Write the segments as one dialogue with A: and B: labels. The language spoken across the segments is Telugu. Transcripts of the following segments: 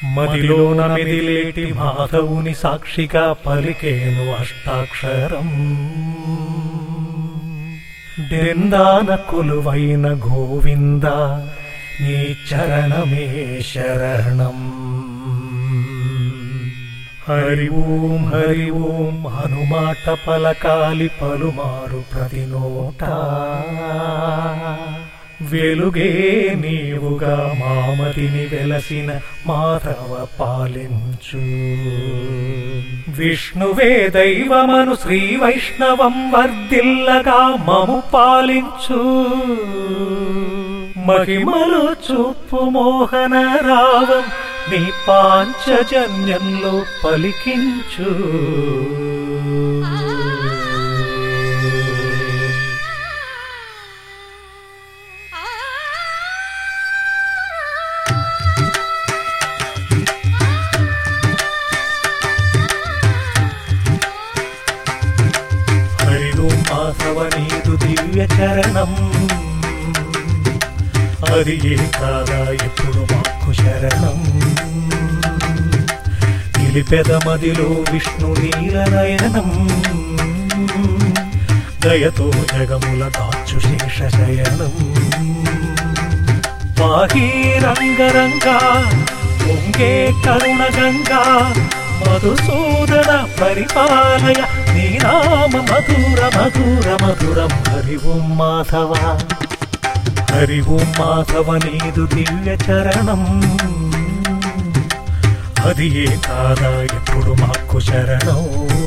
A: మదిలోన మెదిలేటి మాధవుని సాక్షిగా పలికేను అష్టాక్షరం డెందాన కొలువైన గోవింద నీ చరణమే శరణం హరి ఓం హరి ఓం హనుమాట పలకాలి పలుమారు ప్రతి నోట వెలుగే నీవుగా మామతిని వెలసిన మాధవ పాలించు విష్ణువే దైవమను శ్రీ వైష్ణవం వర్ధిల్లగా మము పాలించు మహిమలు చూపు మోహన రావం నీ పాంచజన్యంలో పలికించు హరిదో మాధవ నీదు దివ్య చరణం అది ఏ కాదా ఎప్పుడు మాకు శరణం నిలిపెదమదిలో విష్ణు నీలనయనం దయతో జగముల దాచు శేష శయనం పాహీ రంగరంగా పొంగే కరుణ గంగా మధుసూదన పరిపాలయ నీ నామ మధుర మధుర మధురం హరి ఓం మాధవ హరి ఓం మాధవ నీదు దివ్య చరణం అది ఏ కాదా ఎప్పుడు మాకు శరణం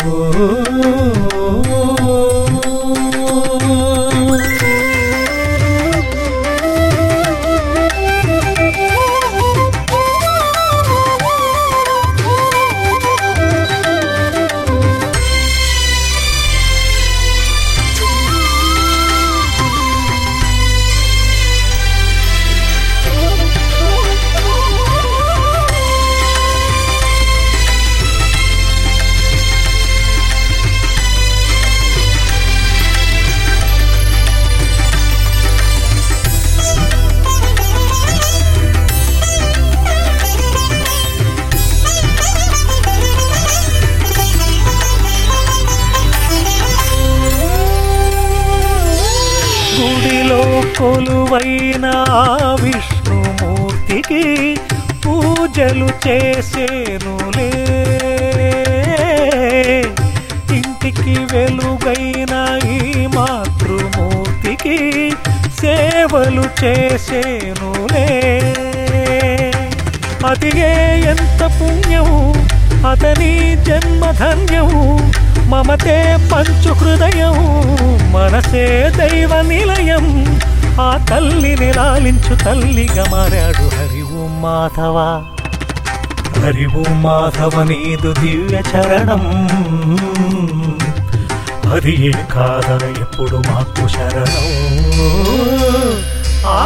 A: గుడిలో కొలువైన ఆ విష్ణుమూర్తికి పూజలు చేసేనులే ఇంటికి వెలుగైన ఈ మాతృమూర్తికి సేవలు చేసేనులే అదిగే ఎంత పుణ్యం అతని జన్మధన్యం మమతే పంచు హృదయం మనసే దైవ నిలయం ఆ తల్లిని లాలించు తల్లిగా మారాడు హరి ఓం మాధవ హరి ఓం మాధవ నీదు దివ్య చరణం అది ఏ కాదా ఎప్పుడు మాకు శరణం ఆ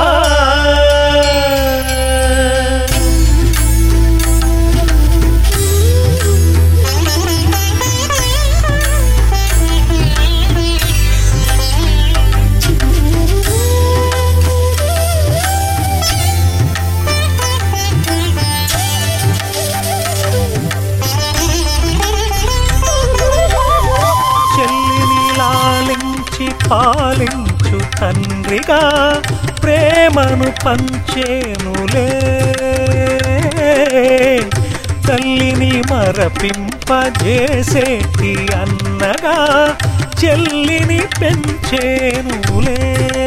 A: చెల్లిని లాలించి పాలించు తండ్రిగా ప్రేమను పంచేనులే తల్లిని మరపింపజేసేటి అన్నగా చెల్లిని పెంచేనులే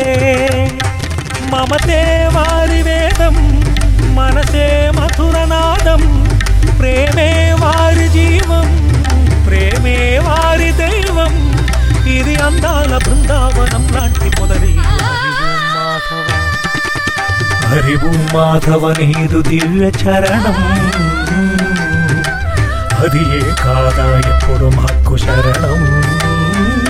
A: మమతే వారి వేదం మనసే మధురనాదం ప్రేమే వారి జీవం ప్రేమే వారి దైవం ఇది అందాల బృందావనం లాంటి మొదలి మాధవ హరి ఓం మాధవ నీదు దివ్య చరణం అది ఏ కాదా ఎప్పుడు మాకు శరణం